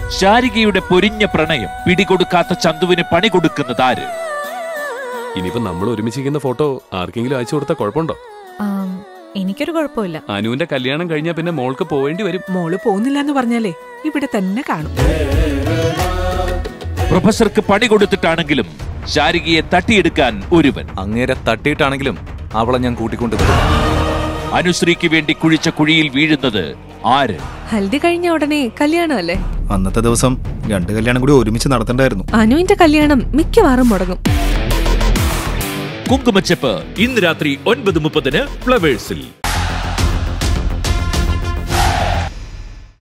ശാരികയുടെ പൊരിഞ്ഞ പ്രണയം പിടികൊടുക്കാത്ത ചന്തുവിന് പണി കൊടുക്കുന്നത് ആര് ഇനിയിപ്പോ നമ്മൾ ഒരുമിച്ചിരിക്കുന്ന ഫോട്ടോ ആർക്കെങ്കിലും അയച്ചു കൊടുത്താൽ കുഴപ്പമുണ്ടോ ആം, എനിക്കൊരു കുഴപ്പമില്ല അനുവിന്റെ കല്യാണം കഴിഞ്ഞാൽ പിന്നെ മോൾക്ക് പോവേണ്ടി വരും മോള് പോകുന്നില്ല എന്ന് പറഞ്ഞാലേ ഇവിടെ തന്നെ കാണും പ്രൊഫസർക്ക് പണി കൊടുത്തിട്ടാണെങ്കിലും ശാരികയെ തട്ടിയെടുക്കാൻ ഒരുവൻ അങ്ങേരെ തട്ടിയിട്ടാണെങ്കിലും അവളെ ഞാൻ കൂട്ടിക്കൊണ്ട് വരും അനുശ്രീക്ക് വേണ്ടി കുഴിച്ച കുഴിയിൽ വീഴുന്നത് ആര് ഹൽദി കഴിഞ്ഞ ഉടനെ കല്യാണമല്ലേ അന്നത്തെ ദിവസം രണ്ട് കല്യാണം കൂടി ഒരുമിച്ച് നടത്തണ്ടായിരുന്നു അനുവിന്റെ കല്യാണം മിക്കവാറും മുടങ്ങും കുങ്കുമച്ചെപ്പ് ഇന്ന് രാത്രി ഒൻപത് മുപ്പതിന് ഫ്ലവേഴ്സിൽ